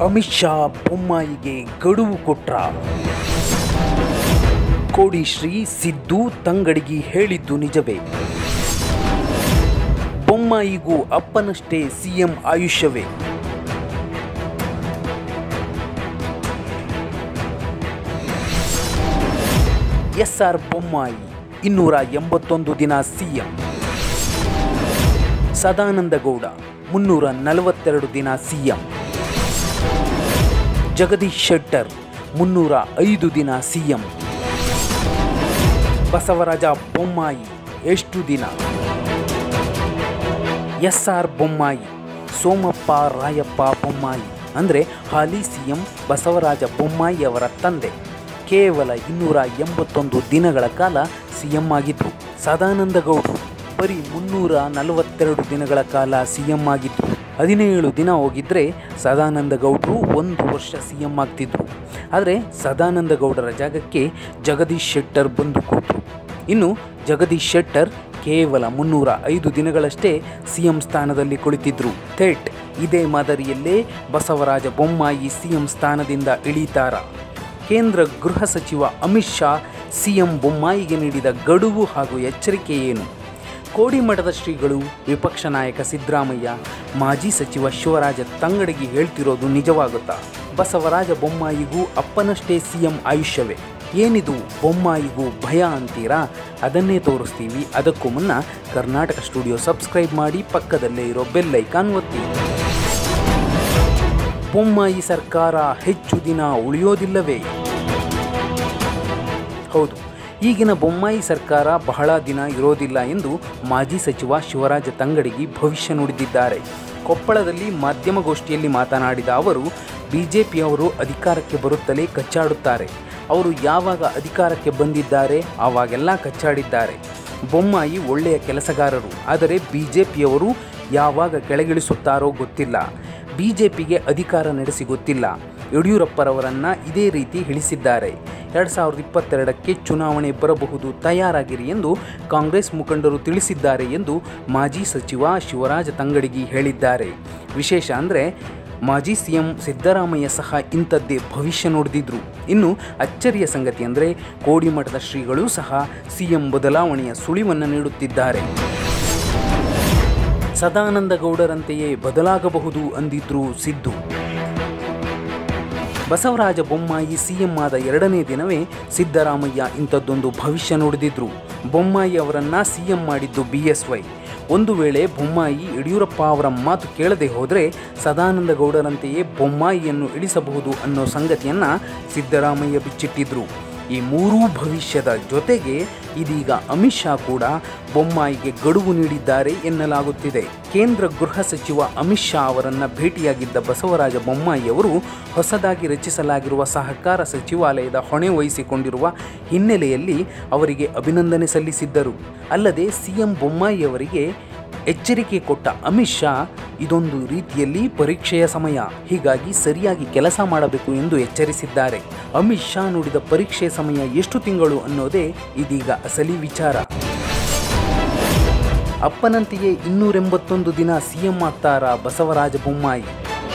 ಅಮಿತ್ ಶಾ ಬೊಮ್ಮಾಯಿಗೆ ಗಡುವು ಕೊಟ್ರ ಕೋಡಿಶ್ರೀ ಸಿದ್ದು ತಂಗಡಿಗಿ ಹೇಳಿದ್ದು ನಿಜವೇ ಬೊಮ್ಮಾಯಿಗೂ ಅಪ್ಪನಷ್ಟೇ ಸಿಎಂ ಆಯುಷ್ಯವೇ ಎಸ್ ಆರ್ ಬೊಮ್ಮಾಯಿ ಇನ್ನೂರ ಎಂಬತ್ತೊಂದು ದಿನ ಸಿಎಂ ಸದಾನಂದ ಗೌಡ ಮುನ್ನೂರ ನಲವತ್ತೆರಡು ದಿನ ಸಿಎಂ ಜಗದೀಶ್ ಶೆಟ್ಟರ್ ಮುನ್ನೂರ ಐದು ದಿನ ಸಿಎಂ ಬಸವರಾಜ ಬೊಮ್ಮಾಯಿ ಎಷ್ಟು ದಿನ ಎಸ್ ಆರ್ ಬೊಮ್ಮಾಯಿ ಸೋಮಪ್ಪ ರಾಯಪ್ಪ ಬೊಮ್ಮಾಯಿ ಅಂದರೆ ಹಾಲಿ ಸಿಎಂ ಬಸವರಾಜ ಬೊಮ್ಮಾಯಿ ಅವರ ತಂದೆ ಕೇವಲ ಇನ್ನೂರ ಎಂಬತ್ತೊಂದು ದಿನಗಳ ಕಾಲ ಸಿಎಂ ಆಗಿದ್ರು ಸದಾನಂದ ಗೌಡರು ಬರೀ ಮುನ್ನೂರ ನಲವತ್ತೆರಡು ದಿನಗಳ ಕಾಲ ಸಿಎಂ ಆಗಿದ್ರು ಹದಿನೇಳು ದಿನ ಹೋಗಿದ್ರೆ ಸದಾನಂದ ಗೌಡರು ಒಂದು ವರ್ಷ ಸಿಎಂ ಆಗ್ತಿದ್ರು ಆದರೆ ಸದಾನಂದ ಗೌಡರ ಜಾಗಕ್ಕೆ ಜಗದೀಶ್ ಶೆಟ್ಟರ್ ಬಂದು ಕೂತರು ಇನ್ನು ಜಗದೀಶ್ ಶೆಟ್ಟರ್ ಕೇವಲ ಮುನ್ನೂರ ಐದು ದಿನಗಳಷ್ಟೇ ಸಿಎಂ ಸ್ಥಾನದಲ್ಲಿ ಕುಳಿತಿದ್ರು ಥೇಟ್ ಇದೇ ಮಾದರಿಯಲ್ಲೇ ಬಸವರಾಜ ಬೊಮ್ಮಾಯಿ ಸಿಎಂ ಸ್ಥಾನದಿಂದ ಇಳೀತಾರ ಕೇಂದ್ರ ಗೃಹ ಸಚಿವ ಅಮಿತ್ ಶಾ ಸಿಎಂ ಬೊಮ್ಮಾಯಿಗೆ ನೀಡಿದ ಗಡುವು ಹಾಗೂ ಎಚ್ಚರಿಕೆ ಏನು ಕೋಡಿಮಠದ ಶ್ರೀಗಳು ವಿಪಕ್ಷ ನಾಯಕ ಸಿದ್ದರಾಮಯ್ಯ ಮಾಜಿ ಸಚಿವ ಶಿವರಾಜ ತಂಗಡಿಗೆ ಹೇಳ್ತಿರೋದು ನಿಜವಾಗುತ್ತಾ ಬಸವರಾಜ ಬೊಮ್ಮಾಯಿಗೂ ಅಪ್ಪನಷ್ಟೇ ಸಿಎಂ ಆಯುಷ್ಯವೇ ಏನಿದು ಬೊಮ್ಮಾಯಿಗೂ ಭಯ ಅಂತೀರಾ ಅದನ್ನೇ ತೋರಿಸ್ತೀವಿ ಅದಕ್ಕೂ ಮುನ್ನ ಕರ್ನಾಟಕ ಸ್ಟುಡಿಯೋ ಸಬ್ಸ್ಕ್ರೈಬ್ ಮಾಡಿ ಪಕ್ಕದಲ್ಲೇ ಇರೋ ಬೆಲ್ ಐಕಾನ್ ಒತ್ತಿ ಬೊಮ್ಮಾಯಿ ಸರ್ಕಾರ ಹೆಚ್ಚು ದಿನ ಉಳಿಯೋದಿಲ್ಲವೇ ಹೌದು ಈಗಿನ ಬೊಮ್ಮಾಯಿ ಸರ್ಕಾರ ಬಹಳ ದಿನ ಇರೋದಿಲ್ಲ ಎಂದು ಮಾಜಿ ಸಚಿವ ಶಿವರಾಜ ತಂಗಡಿಗಿ ಭವಿಷ್ಯ ನುಡಿದಿದ್ದಾರೆ ಕೊಪ್ಪಳದಲ್ಲಿ ಮಾಧ್ಯಮಗೋಷ್ಠಿಯಲ್ಲಿ ಮಾತನಾಡಿದ ಅವರು ಬಿಜೆಪಿಯವರು ಅಧಿಕಾರಕ್ಕೆ ಬರುತ್ತಲೇ ಕಚ್ಚಾಡುತ್ತಾರೆ ಅವರು ಯಾವಾಗ ಅಧಿಕಾರಕ್ಕೆ ಬಂದಿದ್ದಾರೆ ಆವಾಗೆಲ್ಲ ಕಚ್ಚಾಡಿದ್ದಾರೆ ಬೊಮ್ಮಾಯಿ ಒಳ್ಳೆಯ ಕೆಲಸಗಾರರು ಆದರೆ ಬಿಜೆಪಿಯವರು ಯಾವಾಗ ಕೆಳಗಿಳಿಸುತ್ತಾರೋ ಗೊತ್ತಿಲ್ಲ ಬಿಜೆಪಿಗೆ ಅಧಿಕಾರ ನಡೆಸಿ ಗೊತ್ತಿಲ್ಲ ಯಡಿಯೂರಪ್ಪರವರನ್ನ ಇದೇ ರೀತಿ ಇಳಿಸಿದ್ದಾರೆ ಎರಡು ಸಾವಿರದ ಇಪ್ಪತ್ತೆರಡಕ್ಕೆ ಚುನಾವಣೆ ಬರಬಹುದು ತಯಾರಾಗಿರಿ ಎಂದು ಕಾಂಗ್ರೆಸ್ ಮುಖಂಡರು ತಿಳಿಸಿದ್ದಾರೆ ಎಂದು ಮಾಜಿ ಸಚಿವ ಶಿವರಾಜ ತಂಗಡಿಗಿ ಹೇಳಿದ್ದಾರೆ ವಿಶೇಷ ಅಂದರೆ ಮಾಜಿ ಸಿಎಂ ಸಿದ್ದರಾಮಯ್ಯ ಸಹ ಇಂಥದ್ದೇ ಭವಿಷ್ಯ ನುಡಿದಿದ್ರು ಇನ್ನು ಅಚ್ಚರಿಯ ಸಂಗತಿ ಅಂದರೆ ಕೋಡಿಮಠದ ಶ್ರೀಗಳು ಸಹ ಸಿಎಂ ಬದಲಾವಣೆಯ ಸುಳಿವನ್ನು ನೀಡುತ್ತಿದ್ದಾರೆ ಸದಾನಂದ ಗೌಡರಂತೆಯೇ ಬದಲಾಗಬಹುದು ಅಂದಿದ್ರು ಸಿದ್ದು ಬಸವರಾಜ ಬೊಮ್ಮಾಯಿ ಸಿಎಂ ಆದ ಎರಡನೇ ದಿನವೇ ಸಿದ್ದರಾಮಯ್ಯ ಇಂಥದ್ದೊಂದು ಭವಿಷ್ಯ ನುಡಿದಿದ್ರು ಬೊಮ್ಮಾಯಿ ಅವರನ್ನ ಸಿಎಂ ಮಾಡಿದ್ದು ಬಿ ಎಸ್ ವೈ ಒಂದು ವೇಳೆ ಬೊಮ್ಮಾಯಿ ಯಡಿಯೂರಪ್ಪ ಅವರ ಮಾತು ಕೇಳದೆ ಹೋದರೆ ಸದಾನಂದ ಗೌಡರಂತೆಯೇ ಬೊಮ್ಮಾಯಿಯನ್ನು ಇಳಿಸಬಹುದು ಅನ್ನೋ ಸಂಗತಿಯನ್ನ ಸಿದ್ದರಾಮಯ್ಯ ಬಿಚ್ಚಿಟ್ಟಿದ್ರು ಈ ಮೂರೂ ಭವಿಷ್ಯದ ಜೊತೆಗೆ ಇದೀಗ ಅಮಿತ್ ಶಾ ಕೂಡ ಬೊಮ್ಮಾಯಿಗೆ ಗಡುವು ನೀಡಿದ್ದಾರೆ ಎನ್ನಲಾಗುತ್ತಿದೆ ಕೇಂದ್ರ ಗೃಹ ಸಚಿವ ಅಮಿತ್ ಶಾ ಅವರನ್ನ ಭೇಟಿಯಾಗಿದ್ದ ಬಸವರಾಜ ಬೊಮ್ಮಾಯಿ ಅವರು ಹೊಸದಾಗಿ ರಚಿಸಲಾಗಿರುವ ಸಹಕಾರ ಸಚಿವಾಲಯದ ಹೊಣೆ ವಹಿಸಿಕೊಂಡಿರುವ ಹಿನ್ನೆಲೆಯಲ್ಲಿ ಅವರಿಗೆ ಅಭಿನಂದನೆ ಸಲ್ಲಿಸಿದ್ದರು ಅಲ್ಲದೆ ಸಿಎಂ ಬೊಮ್ಮಾಯಿ ಅವರಿಗೆ ಎಚ್ಚರಿಕೆ ಕೊಟ್ಟ ಅಮಿತ್ ಶಾ ಇದೊಂದು ರೀತಿಯಲ್ಲಿ ಪರೀಕ್ಷೆಯ ಸಮಯ ಹೀಗಾಗಿ ಸರಿಯಾಗಿ ಕೆಲಸ ಮಾಡಬೇಕು ಎಂದು ಎಚ್ಚರಿಸಿದ್ದಾರೆ ಅಮಿತ್ ಶಾ ನುಡಿದ ಪರೀಕ್ಷೆ ಸಮಯ ಎಷ್ಟು ತಿಂಗಳು ಅನ್ನೋದೇ ಇದೀಗ ಅಸಲಿ ವಿಚಾರ ಅಪ್ಪನಂತೆಯೇ ಇನ್ನೂರೆಂಬತ್ತೊಂದು ದಿನ ಸಿಎಂ ಆಗ್ತಾರಾ ಬಸವರಾಜ ಬೊಮ್ಮಾಯಿ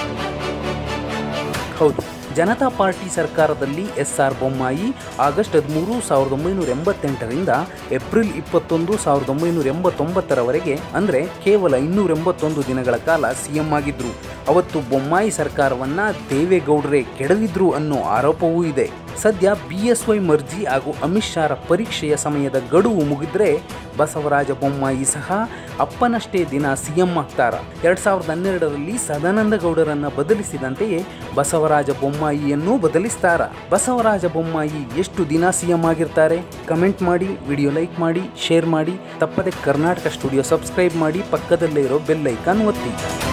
ಹೌದು ಜನತಾ ಪಾರ್ಟಿ ಸರ್ಕಾರದಲ್ಲಿ ಎಸ್ ಆರ್ ಬೊಮ್ಮಾಯಿ ಆಗಸ್ಟ್ ಹದಿಮೂರು ಸಾವಿರದ ಒಂಬೈನೂರ ಎಂಬತ್ತೆಂಟರಿಂದ ಏಪ್ರಿಲ್ ಇಪ್ಪತ್ತೊಂದು ಸಾವಿರದ ಒಂಬೈನೂರ ಎಂಬತ್ತೊಂಬತ್ತರವರೆಗೆ ಅಂದರೆ ಕೇವಲ ಇನ್ನೂರ ಎಂಬತ್ತೊಂದು ದಿನಗಳ ಕಾಲ ಸಿಎಂ ಆಗಿದ್ರು ಅವತ್ತು ಬೊಮ್ಮಾಯಿ ಸರ್ಕಾರವನ್ನ ದೇವೇಗೌಡರೇ ಕೆಡವಿದ್ರು ಅನ್ನೋ ಆರೋಪವೂ ಇದೆ ಸದ್ಯ ಬಿ ಎಸ್ ವೈ ಮರ್ಜಿ ಹಾಗೂ ಅಮಿತ್ ಶಾರ ಪರೀಕ್ಷೆಯ ಸಮಯದ ಗಡುವು ಮುಗಿದ್ರೆ ಬಸವರಾಜ ಬೊಮ್ಮಾಯಿ ಸಹ ಅಪ್ಪನಷ್ಟೇ ದಿನ ಸಿಎಂ ಆಗ್ತಾರ ಎರಡ್ ಸಾವಿರದ ಹನ್ನೆರಡರಲ್ಲಿ ಸದಾನಂದ ಗೌಡರನ್ನ ಬದಲಿಸಿದಂತೆಯೇ ಬಸವರಾಜ ಬೊಮ್ಮಾಯಿಯನ್ನೂ ಬದಲಿಸ್ತಾರ ಬಸವರಾಜ ಬೊಮ್ಮಾಯಿ ಎಷ್ಟು ದಿನ ಸಿಎಂ ಆಗಿರ್ತಾರೆ ಕಮೆಂಟ್ ಮಾಡಿ ವಿಡಿಯೋ ಲೈಕ್ ಮಾಡಿ ಶೇರ್ ಮಾಡಿ ತಪ್ಪದೆ ಕರ್ನಾಟಕ ಸ್ಟುಡಿಯೋ ಸಬ್ಸ್ಕ್ರೈಬ್ ಮಾಡಿ ಪಕ್ಕದಲ್ಲೇ ಇರೋ ಬೆಲ್ ಐಕಾನ್ ಒತ್ತಿ